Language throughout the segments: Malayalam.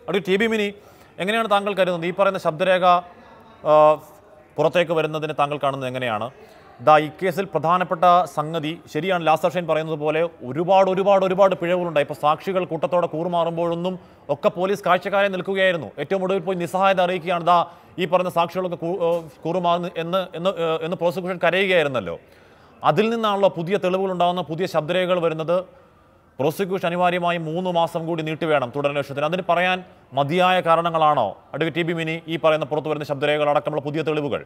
അടുത്ത ടി ബി മിനി എങ്ങനെയാണ് താങ്കൾ കരുതുന്നത് ഈ പറയുന്ന ശബ്ദരേഖ ആ, പുറത്തേക്ക് വരുന്നതിന് താങ്കൾ കാണുന്നത് എങ്ങനെയാണ് ദാ ഈ കേസിൽ പ്രധാനപ്പെട്ട സംഗതി ശരിയാണ് ലാസർ ഷൈൻ പറയുന്നത് പോലെ ഒരുപാട് ഒരുപാട് ഒരുപാട് പിഴവുകളുണ്ടായി ഇപ്പോൾ സാക്ഷികൾ കൂട്ടത്തോടെ കൂറുമാറുമ്പോഴൊന്നും ഒക്കെ പോലീസ് കാഴ്ചക്കാരെ നിൽക്കുകയായിരുന്നു ഏറ്റവും ഒടുവിൽ പോയി നിസ്സഹായത അറിയിക്കുകയാണ് ദാ ഈ പറഞ്ഞ സാക്ഷികളൊക്കെ കൂ- ഏഹ് കൂറുമാറുന്നു എന്ന് എന്ന് ഏഹ് എന്ന് പ്രോസിക്യൂഷൻ കരയുകയായിരുന്നല്ലോ അതിൽ നിന്നാണല്ലോ പുതിയ തെളിവുകൾ ഉണ്ടാകുന്ന പുതിയ ശബ്ദരേഖകൾ വരുന്നത് പ്രോസിക്യൂഷൻ അനിവാര്യമായും മൂന്ന് മാസം കൂടി നീട്ടിവേണം തുടരന്വേഷണത്തിന് അതിന് പറയാൻ മതിയായ കാരണങ്ങളാണോ അഡ്വക്കേറ്റ് ടി ബി മിനി ഈ പറയുന്ന പുറത്തു വരുന്ന ശബ്ദരേഖകൾ അടക്കമുള്ള പുതിയ തെളിവുകൾ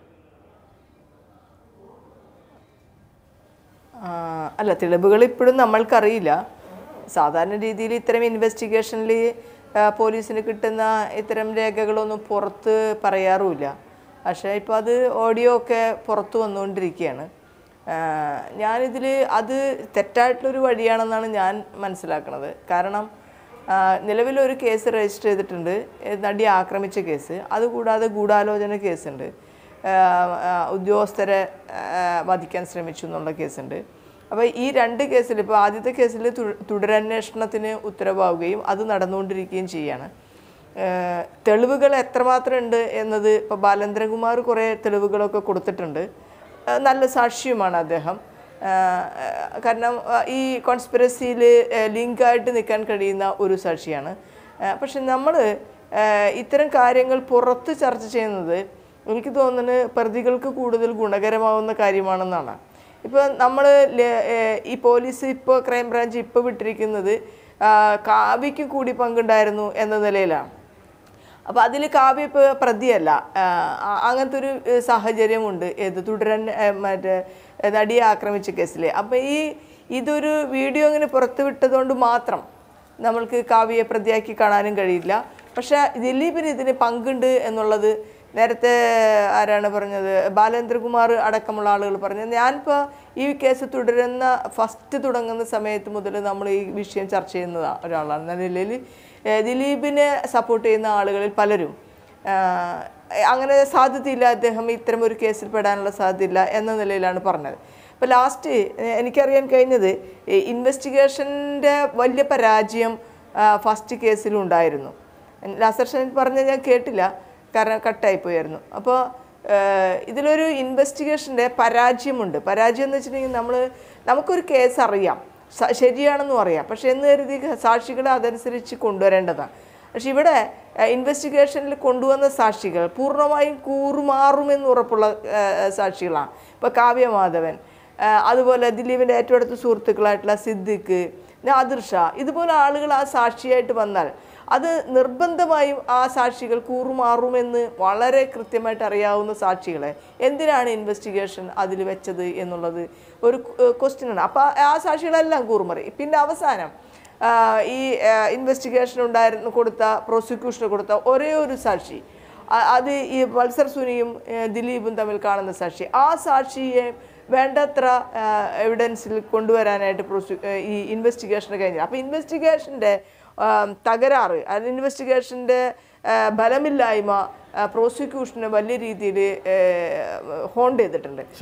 ആ, അല്ല തെളിവുകൾ ഇപ്പോഴും നമ്മൾക്കറിയില്ല സാധാരണ രീതിയിൽ ഇത്തരം ഇൻവെസ്റ്റിഗേഷനിൽ പോലീസിന് കിട്ടുന്ന ഇത്തരം രേഖകളൊന്നും പുറത്ത് പറയാറുമില്ല പക്ഷേ ഇപ്പോൾ അത് ഓഡിയോ ഒക്കെ പുറത്ത് വന്നുകൊണ്ടിരിക്കുകയാണ് ആ, ഞാനിതിൽ അത് തെറ്റായിട്ടുള്ളൊരു വഴിയാണെന്നാണ് ഞാൻ മനസ്സിലാക്കുന്നത് കാരണം ആ, നിലവിലൊരു കേസ് രജിസ്റ്റർ ചെയ്തിട്ടുണ്ട് ഏ, നടിയെ ആക്രമിച്ച കേസ് അതുകൂടാതെ ഗൂഢാലോചന കേസുണ്ട് ആ, ആ, ഉദ്യോഗസ്ഥരെ ആ, വധിക്കാൻ ശ്രമിച്ചു എന്നുള്ള കേസുണ്ട് അപ്പോൾ ഈ രണ്ട് കേസിൽ ഇപ്പോൾ ആദ്യത്തെ കേസിൽ തു- തുടരന്വേഷണത്തിന് ഉത്തരവാവുകയും അത് നടന്നുകൊണ്ടിരിക്കുകയും ചെയ്യാണ് ഏഹ് തെളിവുകൾ എത്രമാത്രം ഉണ്ട് എന്നത് ഇപ്പോൾ ബാലേന്ദ്രകുമാർ കുറേ തെളിവുകളൊക്കെ കൊടുത്തിട്ടുണ്ട് ഏഹ് നല്ല സാക്ഷിയുമാണ് അദ്ദേഹം ഏഹ് കാരണം ഏഹ് ഈ കോൺസ്പിറസിയിൽ ലിങ്കായിട്ട് നിൽക്കാൻ കഴിയുന്ന ഒരു സാക്ഷിയാണ് ഏഹ് പക്ഷെ നമ്മൾ ഇത്തരം കാര്യങ്ങൾ പുറത്ത് ചർച്ച ചെയ്യുന്നത് എനിക്ക് തോന്നുന്നത് പ്രതികൾക്ക് കൂടുതൽ ഗുണകരമാവുന്ന കാര്യമാണെന്നാണ് ഇപ്പോൾ നമ്മൾ ഈ പോലീസ് ഇപ്പോൾ ക്രൈംബ്രാഞ്ച് ഇപ്പോൾ വിട്ടിരിക്കുന്നത് ആ, കാവ്യയ്ക്ക് കൂടി പങ്കുണ്ടായിരുന്നു എന്ന നിലയിലാണ് അപ്പോൾ അതിൽ കാവ്യ ഇപ്പോൾ പ്രതിയല്ല ആ, അ- അങ്ങനത്തെ ഒരു ഏ, സാഹചര്യമുണ്ട് ഏത് തുടരൻ ഏ, മറ്റേ ഏ, നടിയെ ആക്രമിച്ച കേസിൽ അപ്പോൾ ഈ ഇതൊരു വീഡിയോ ഇങ്ങനെ പുറത്തു വിട്ടതുകൊണ്ട് മാത്രം നമ്മൾക്ക് കാവ്യയെ പ്രതിയാക്കി കാണാനും കഴിയില്ല പക്ഷേ ദിലീപിന് ഇതിന് പങ്കുണ്ട് എന്നുള്ളത് നേരത്തെ ആരാണ് പറഞ്ഞത് ബാലേന്ദ്രകുമാർ അടക്കമുള്ള ആളുകൾ പറഞ്ഞത് ഞാനിപ്പോൾ ഈ കേസ് തുടരുന്ന ഫസ്റ്റ് തുടങ്ങുന്ന സമയത്ത് മുതൽ നമ്മൾ ഈ വിഷയം ചർച്ച ചെയ്യുന്ന ഒരാളാണ് എന്ന നിലയിൽ ഏഹ് ദിലീപിനെ സപ്പോർട്ട് ചെയ്യുന്ന ആളുകളിൽ പലരും ആഹ് അങ്ങനെ സാധ്യതയില്ല അദ്ദേഹം ഇത്തരം ഒരു കേസിൽ പെടാനുള്ള സാധ്യതയില്ല എന്ന നിലയിലാണ് പറഞ്ഞത് അപ്പോൾ ലാസ്റ്റ് എനിക്കറിയാൻ കഴിഞ്ഞത് ഇൻവെസ്റ്റിഗേഷൻ്റെ വലിയ പരാജയം ഫസ്റ്റ് കേസിലുണ്ടായിരുന്നു ലാസർ ഷൈൻ പറഞ്ഞ ഞാൻ കേട്ടില്ല കാരണം കട്ടായിപ്പോയായിരുന്നു അപ്പോൾ ഇതിലൊരു ഇൻവെസ്റ്റിഗേഷൻ്റെ പരാജയമുണ്ട് പരാജയം എന്ന് വെച്ചിട്ടുണ്ടെങ്കിൽ നമ്മൾ നമുക്കൊരു കേസ് അറിയാം സ- ശരിയാണെന്നും അറിയാം പക്ഷെ എന്ന് കരുതി സാക്ഷികളെ അതനുസരിച്ച് കൊണ്ടുവരേണ്ടതാണ് പക്ഷെ ഇവിടെ ഇൻവെസ്റ്റിഗേഷനിൽ കൊണ്ടുവന്ന സാക്ഷികൾ പൂർണ്ണമായും കൂറുമാറുമെന്ന് ഉറപ്പുള്ള ഏഹ്, സാക്ഷികളാണ് ഇപ്പോൾ കാവ്യമാധവൻ ആ, അതുപോലെ ദിലീപിൻ്റെ ഏറ്റവും അടുത്ത സുഹൃത്തുക്കളായിട്ടുള്ള സിദ്ദിഖ് നാദിർ ഷാ ഇതുപോലെ ആളുകൾ ആ സാക്ഷിയായിട്ട് വന്നാൽ അത് നിർബന്ധമായും ആ സാക്ഷികൾ കൂറുമാറുമെന്ന് വളരെ കൃത്യമായിട്ട് അറിയാവുന്ന സാക്ഷികളെ എന്തിനാണ് ഇൻവെസ്റ്റിഗേഷൻ അതിൽ വെച്ചത് എന്നുള്ളത് ഒരു ക്വസ്റ്റ്യൻ ആണ് അപ്പോൾ ആ സാക്ഷികളെല്ലാം കൂറുമാറി പിന്നെ അവസാനം ആ, ഈ ഇൻവെസ്റ്റിഗേഷൻ ഉണ്ടായിരുന്നു കൊടുത്ത പ്രോസിക്യൂഷന് കൊടുത്ത ഒരേ ഒരു സാക്ഷി അ- അത് ഈ വത്സർ സുനിയും ഏ, ദിലീപും തമ്മിൽ കാണുന്ന സാക്ഷി ആ സാക്ഷിയെ വേണ്ടത്ര എവിഡൻസിൽ കൊണ്ടുവരാനായിട്ട് പ്രോസി ഏ, ഈ ഇൻവെസ്റ്റിഗേഷന് കഴിഞ്ഞു അപ്പോൾ ഇൻവെസ്റ്റിഗേഷൻ്റെ തകരാറ് അത് ഇൻവെസ്റ്റിഗേഷൻ്റെ ബലമില്ലായ്മ പ്രോസിക്യൂഷനെ വലിയ രീതിയിൽ ഹോണ്ട് ചെയ്തിട്ടുണ്ട്